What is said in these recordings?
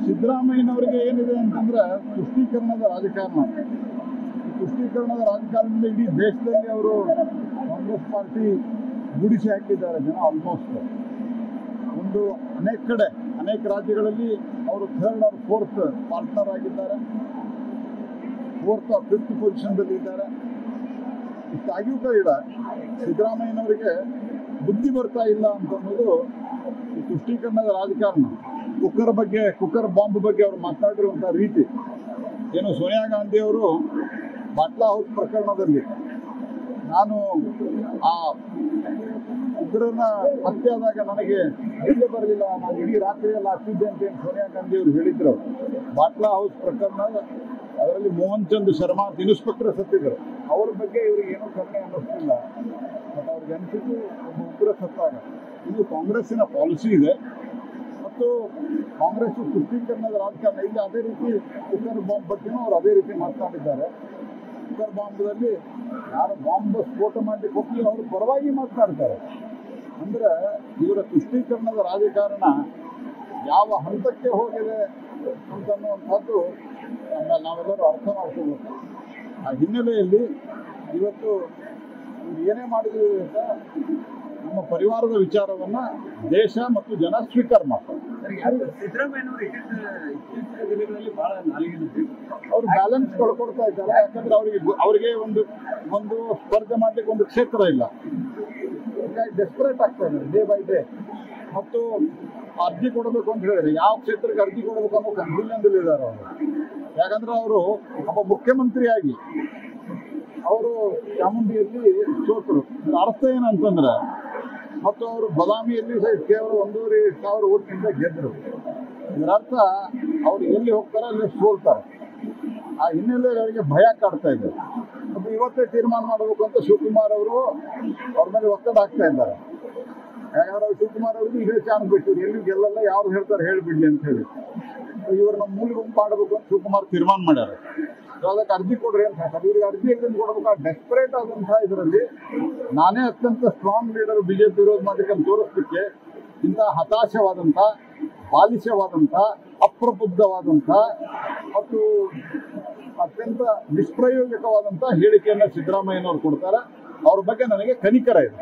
ಸಿದ್ದರಾಮಯ್ಯನವರಿಗೆ ಏನಿದೆ ಅಂತಂದ್ರೆ ತುಷ್ಟೀಕರಣದ ರಾಜಕಾರಣ ಈ ತುಷ್ಟೀಕರಣದ ರಾಜಕಾರಣದಿಂದ ಇಡೀ ದೇಶದಲ್ಲಿ ಅವರು ಕಾಂಗ್ರೆಸ್ ಪಾರ್ಟಿ ಗುಡಿಸಿ ಹಾಕಿದ್ದಾರೆ ಜನ ಆಲ್ಮೋಸ್ಟ್ ಒಂದು ಅನೇಕ ಕಡೆ ಅನೇಕ ರಾಜ್ಯಗಳಲ್ಲಿ ಅವರು ಥರ್ಡ್ ಆರ್ ಫೋರ್ತ್ ಪಾರ್ಟ್ನರ್ ಆಗಿದ್ದಾರೆ ಫೋರ್ತ್ ಆರ್ ಫಿಫ್ತ್ ಪೊಸಿಷನ್ದಲ್ಲಿ ಇದ್ದಾರೆ ಇಷ್ಟಾಗಿಯೂ ಕೂಡ ಸಿದ್ದರಾಮಯ್ಯನವರಿಗೆ ಬುದ್ಧಿ ಬರ್ತಾ ಇಲ್ಲ ಅಂತ ಅನ್ನೋದು ಈ ತುಷ್ಟೀಕರಣದ ರಾಜಕಾರಣ ಕುಕ್ಕರ್ ಬಗ್ಗೆ ಕುಕ್ಕರ್ ಬಾಂಬ್ ಬಗ್ಗೆ ಅವರು ಮಾತನಾಡಿರುವಂಥ ರೀತಿ ಏನು ಸೋನಿಯಾ ಗಾಂಧಿ ಅವರು ಬಾಟ್ಲಾ ಹೌಸ್ ಪ್ರಕರಣದಲ್ಲಿ ನಾನು ಆ ಉಗ್ರನ ಹತ್ಯೆ ಆದಾಗ ನನಗೆ ನಿದ್ದೆ ಬರಲಿಲ್ಲ ನಾನು ಇಡೀ ರಾತ್ರಿ ಎಲ್ಲ ಹತ್ತಿದ್ದೆ ಅಂತ ಏನು ಸೋನಿಯಾ ಗಾಂಧಿ ಅವರು ಹೇಳಿದ್ರು ಬಾಟ್ಲಾ ಹೌಸ್ ಪ್ರಕರಣ ಅದರಲ್ಲಿ ಮೋಹನ್ ಚಂದ್ ಶರ್ಮಾ ಅಂತ ಇನ್ಸ್ಪೆಕ್ಟರ್ ಸತ್ತಿದ್ರು ಅವ್ರ ಬಗ್ಗೆ ಇವ್ರಿಗೆ ಏನೂ ಕರುಣೆ ಅನ್ನಿಸ್ತಿಲ್ಲ ಬಟ್ ಅವ್ರಿಗೆ ಅನಿಸಿದ್ದು ಒಬ್ಬ ಉಗ್ರ ಸತ್ತಾಗ ಇದು ಕಾಂಗ್ರೆಸ್ಸಿನ ಪಾಲಿಸಿ ಇದೆ ಮತ್ತು ಕಾಂಗ್ರೆಸ್ ತುಷ್ಟೀಕರಣದ ರಾಜಕಾರಣ ಇಲ್ಲಿ ಅದೇ ರೀತಿ ಕುಕ್ಕರ್ ಬಾಂಬ್ ಬಗ್ಗೆನೂ ಅವ್ರು ಅದೇ ರೀತಿ ಮಾತನಾಡಿದ್ದಾರೆ ಕುಕ್ಕರ್ ಬಾಂಬ್ದಲ್ಲಿ ಯಾರು ಬಾಂಬ್ ಸ್ಫೋಟ ಮಾಡಲಿಕ್ಕೆ ಹೋಗ್ಲಿ ಅವ್ರ ಪರವಾಗಿ ಮಾತನಾಡ್ತಾರೆ ಅಂದ್ರೆ ಇವರ ತುಷ್ಟೀಕರಣದ ರಾಜಕಾರಣ ಯಾವ ಹಂತಕ್ಕೆ ಹೋಗಿದೆ ಅಂತನ್ನುವಂಥದ್ದು ನಮ್ಮ- ನಾವೆಲ್ಲರೂ ಅರ್ಥ ಮಾಡ್ಕೋಬೇಕು ಆ ಹಿನ್ನೆಲೆಯಲ್ಲಿ ಇವತ್ತು ಇವ್ರು ಏನೇ ಮಾಡಿದ್ವಿ ಅಂತ ನಮ್ಮ ಪರಿವಾರದ ವಿಚಾರವನ್ನ ದೇಶ ಮತ್ತು ಜನ ಸ್ವೀಕಾರ ಮಾಡ್ತಾರೆ ಸಿದ್ದರಾಮಯ್ಯನವರು ಇತ್ತೀಚಿನ ಇತ್ತೀಚಿನ ದಿನಗಳಲ್ಲಿ ಬಹಳ ನಾಲಿಗೆ ಅವರು ಬ್ಯಾಲೆನ್ಸ್ ಕಳ್ಕೊಡ್ತಾ ಇದ್ದಾರೆ ಯಾಕಂದ್ರೆ ಅವರಿಗೆ ಅವರಿಗೆ ಒಂದು ಒಂದು ಸ್ಪರ್ಧೆ ಮಾಡ್ಲಿಕ್ಕೆ ಒಂದು ಕ್ಷೇತ್ರ ಇಲ್ಲ ಹೀಗಾಗಿ ಡೆಸ್ಪರೇಟ್ ಆಗ್ತಾ ಇದ್ದಾರೆ ಡೇ ಬೈ ಡೇ ಮತ್ತು ಅರ್ಜಿ ಕೊಡಬೇಕು ಅಂತ ಹೇಳಿದ್ರೆ ಯಾವ ಕ್ಷೇತ್ರಕ್ಕೆ ಅರ್ಜಿ ಕೊಡಬೇಕು ಅನ್ನೋ ಕನ್ಫ್ಯೂಷನ್ ಇದ್ದಾರೆ ಅವರು ಯಾಕಂದ್ರೆ ಅವರು ಒಬ್ಬ ಮುಖ್ಯಮಂತ್ರಿಯಾಗಿ ಅವರು ಚಾಮುಂಡಿಯಲ್ಲಿ ಸೋತರು ಇದ್ರ ಅರ್ಥ ಏನಂತಂದ್ರೆ ಮತ್ತು ಅವರು ಬದಾಮಿಯಲ್ಲಿ ಸಹ ಕೇವಲ ಒಂದೂವರೆ ಸಾವಿರ ಓಟ್ನಿಂದ ಗೆದ್ದರು ಇದರ ಅರ್ಥ ಅವ್ರು ಎಲ್ಲಿ ಹೋಗ್ತಾರೆ ಅಲ್ಲಿ ಸೋಲ್ತಾರೆ ಆ ಹಿನ್ನೆಲೆಯಲ್ಲಿ ಅವರಿಗೆ ಭಯ ಕಾಡ್ತಾ ಇದೆ ಮತ್ತು ಇವತ್ತೇ ತೀರ್ಮಾನ ಮಾಡಬೇಕು ಅಂತ ಶಿವಕುಮಾರ್ ಅವರು ಅವ್ರ ಮೇಲೆ ಒತ್ತಡ ಹಾಕ್ತಾ ಇದ್ದಾರೆ ಯಾಕಂದ್ರೆ ಅವ್ರು ಶಿವಕುಮಾರ್ ಅವ್ರಿಗೆ ಇದೇ ಚಾನ್ಸ್ ಬಿಟ್ಟು ಎಲ್ಲಿ ಗೆಲ್ಲಲ್ಲ ಯಾರು ಹೇಳ್ತಾರೆ ಹೇಳ್ಬಿಡ್ಲಿ ಅಂತ ಹೇಳಿ ಇವ್ರು ನಮ್ಮ ಮೂಲ ಗುಂಪು ಮಾಡಬೇಕು ಅಂತ ಶಿವಕುಮಾರ್ ತೀರ್ಮಾನ ಮಾಡ್ಯಾರ ಸೊ ಅದಕ್ಕೆ ಅರ್ಜಿ ಕೊಡ್ರಿ ಅಂತ ಹೇಳ್ತಾರೆ ಇವ್ರಿಗೆ ಅರ್ಜಿ ಎಲ್ಲಿಂದ ಕೊಡ್ಬೇಕು ಆ ಡೆಸ್ಪರೇಟ್ ಆದಂತಹ ಇದರಲ್ಲಿ ನಾನೇ ಅತ್ಯಂತ ಸ್ಟ್ರಾಂಗ್ ಲೀಡರ್ ಬಿಜೆಪಿ ವಿರೋಧ ಮಾಡಲಿಕ್ಕೆ ಅಂತ ತೋರಿಸ್ಲಿಕ್ಕೆ ಇಂಥ ಹತಾಶವಾದಂಥ ಬಾಲಿಶವಾದಂಥ ಅಪ್ರಬುದ್ಧವಾದಂಥ ಮತ್ತು ಅತ್ಯಂತ ನಿಷ್ಪ್ರಯೋಜಕವಾದಂಥ ಹೇಳಿಕೆಯನ್ನು ಸಿದ್ದರಾಮಯ್ಯನವರು ಕೊಡ್ತಾರೆ ಅವ್ರ ಬಗ್ಗೆ ನನಗೆ ಕನಿಕರ ಇದೆ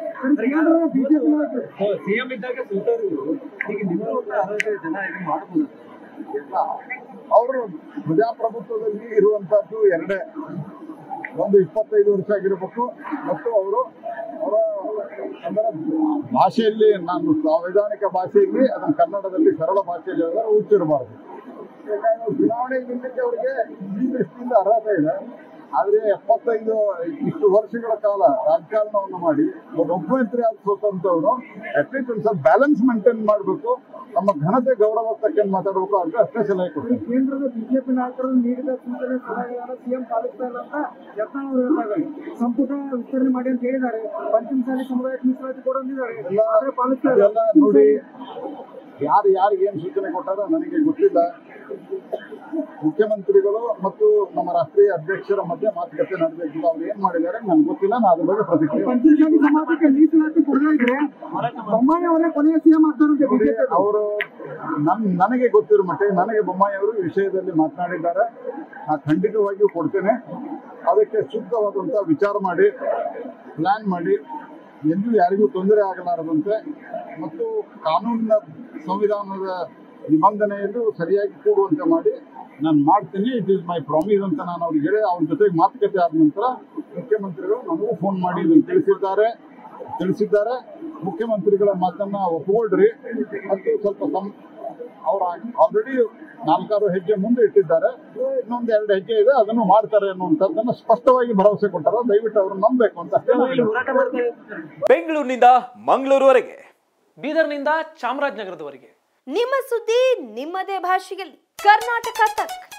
ಸಿಎಂ ಇದ್ದಾಗ ಸೋತರು ಈಗ ನಿಮ್ಮಂತ ಅರ್ಹತೆ ಜನ ಇದು ಮಾಡಬಹುದು ಅವರು ಪ್ರಜಾಪ್ರಭುತ್ವದಲ್ಲಿ ಇರುವಂತಹದ್ದು ಎರಡೇ ಒಂದು ಇಪ್ಪತ್ತೈದು ವರ್ಷ ಆಗಿರಬೇಕು ಮತ್ತು ಅವರು ಅವರ ಅಂದ್ರೆ ಭಾಷೆಯಲ್ಲಿ ನಾನು ಸಂವಿಧಾನಿಕ ಭಾಷೆಯಲ್ಲಿ ಅದನ್ನು ಕನ್ನಡದಲ್ಲಿ ಸರಳ ಭಾಷೆಯಲ್ಲಿ ಹೇಳಿದ್ರೆ ಹುಚ್ಚಿರಬಾರ್ದು ಯಾಕಂದ್ರೆ ಅವ್ರು ಚುನಾವಣೆ ನಿಲ್ಲಕ್ಕೆ ಅವರಿಗೆ ಈ ದೃಷ್ಟಿಯಿಂದ ಅರ್ಹತೆ ಇದೆ ಆದರೆ ಎಪ್ಪತ್ತೈದು ಇಷ್ಟು ವರ್ಷಗಳ ಕಾಲ ರಾಜಕಾರಣವನ್ನು ಮಾಡಿ ಒಬ್ಬ ಮುಖ್ಯಮಂತ್ರಿ ಆದ ಸೋತಂತವ್ರು ಅಟ್ಲೀಸ್ಟ್ ಒಂದು ಸ್ವಲ್ಪ ಬ್ಯಾಲೆನ್ಸ್ ಮೇಂಟೈನ್ ಮಾಡಬೇಕು ನಮ್ಮ ಘನತೆ ಗೌರವ ತಕ್ಕಂತ ಮಾತಾಡಬೇಕು ಅಂತ ಅಷ್ಟೇ ಸಲಹೆ ಕೊಡ್ತೀನಿ ಕೇಂದ್ರದ ಬಿಜೆಪಿ ನಾಯಕರು ನೀಡಿದ ಸೂಚನೆ ಸಲಹೆಗಳನ್ನು ಸಿಎಂ ಪಾಲಿಸ್ತಾ ಇಲ್ಲ ಅಂತ ಯತ್ನಾಳ್ ಅವರು ಹೇಳ್ತಾರೆ ಸಂಪುಟ ವಿಸ್ತರಣೆ ಮಾಡಿ ಅಂತ ಹೇಳಿದ್ದಾರೆ ಪಂಚಮಸಾಲಿ ಸಮುದಾಯಕ್ಕೆ ಮೀಸಲಾತಿ ಕೊಡಂದಿದ್ದಾರೆ ಎಲ್ಲ ಆದ್ರೆ ಪಾಲಿಸ್ತಾ ಇಲ್ಲ ಎಲ್ಲ ನೋಡಿ ಯಾರು ಯಾರಿಗೆ ಏನು ಸೂಚನೆ ಕೊಟ್ಟಾರ ನನಗೆ ಗೊತ್ತಿಲ್ಲ ಮುಖ್ಯಮಂತ್ರಿಗಳು ಮತ್ತು ನಮ್ಮ ರಾಷ್ಟ್ರೀಯ ಅಧ್ಯಕ್ಷರ ಮಧ್ಯೆ ಮಾತುಕತೆ ನಡೆದಿಲ್ಲ ಅವ್ರು ಏನ್ ಮಾಡಿದ್ದಾರೆ ನನಗೆ ಗೊತ್ತಿಲ್ಲ ನಾನು ಅದ್ರ ಬಗ್ಗೆ ಪ್ರತಿಕ್ರಿಯೆ ಪಂಚಮಸಾಲಿ ಸಮಾಜಕ್ಕೆ ಮೀಸಲಾತಿ ಕೊಡದೇ ಇದ್ರೆ ಬೊಮ್ಮಾಯಿ ಅವರೇ ಕೊನೆಯ ಸಿಎಂ ಆಗ್ತಾರಂತೆ ನೋಡಿ, ಬಿಜೆಪಿ ಅವರು ನನ್ ನನಗೆ ಗೊತ್ತಿರೋ ಮಟ್ಟಿಗೆ ನನಗೆ ಬೊಮ್ಮಾಯಿ ಅವರು ಈ ವಿಷಯದಲ್ಲಿ ಮಾತನಾಡಿದ್ದಾರೆ ನಾ ಖಂಡಿತವಾಗಿಯೂ ಕೊಡ್ತೇನೆ ಅದಕ್ಕೆ ಸೂಕ್ತವಾದಂಥ ವಿಚಾರ ಮಾಡಿ ಪ್ಲಾನ್ ಮಾಡಿ ಎಂದೂ ಯಾರಿಗೂ ತೊಂದರೆ ಆಗಲಾರದಂತೆ ಮತ್ತು ಕಾನೂನಿನ ಸಂವಿಧಾನದ ನಿಬಂಧನೆಯಲ್ಲೂ ಸರಿಯಾಗಿ ಕೂಡುವಂತೆ ಮಾಡಿ ನಾನು ಮಾಡ್ತೀನಿ ಇಟ್ ಈಸ್ ಮೈ ಪ್ರಾಮಿಸ್ ಅಂತ ನಾನು ಅವ್ರಿಗೆ ಹೇಳಿ ಅವ್ರ ಜೊತೆಗೆ ಮಾತುಕತೆ ಆದ ನಂತರ ಮುಖ್ಯಮಂತ್ರಿಗಳು ನನಗೂ ಫೋನ್ ಮಾಡಿ ಇದನ್ನು ತಿಳಿಸಿದ್ದಾರೆ ತಿಳಿಸಿದ್ದಾರೆ ಮುಖ್ಯಮಂತ್ರಿಗಳ ಮಾತನ್ನ ಒಪ್ಪಿಕೊಳ್ರಿ ಮತ್ತು ಸ್ವಲ್ಪ ಸಂ ಅವ್ರು ಆಲ್ರೆಡಿ ನಾಲ್ಕಾರು ಹೆಜ್ಜೆ ಮುಂದೆ ಇಟ್ಟಿದ್ದಾರೆ ಇನ್ನೊಂದು ಎರಡು ಹೆಜ್ಜೆ ಇದೆ ಅದನ್ನು ಮಾಡ್ತಾರೆ ಅನ್ನುವಂಥದ್ದನ್ನು ಸ್ಪಷ್ಟವಾಗಿ ಭರವಸೆ ಕೊಟ್ಟಾರ ದಯವಿಟ್ಟು ಅವ್ರನ್ನ ನಂಬಬೇಕು ಅಂತ ಅಷ್ಟೇ ನಾನು ಹೇಳ್ತೀನಿ. ಹೋರಾಟ ಮಾಡ್ತಾ ಇರ್ತಾರೆ ಬೆಂಗಳೂರಿನಿಂದ ಮಂಗಳೂರುವರೆಗೆ ಬೀದರ್ನಿಂದ ಚಾಮರಾಜನಗರದವರೆಗೆ ನಿಮ್ಮ ಸುದ್ದಿ ನಿಮ್ಮದೇ ಭಾಷೆಯಲ್ಲಿ ಕರ್ನಾಟಕ ತಕ್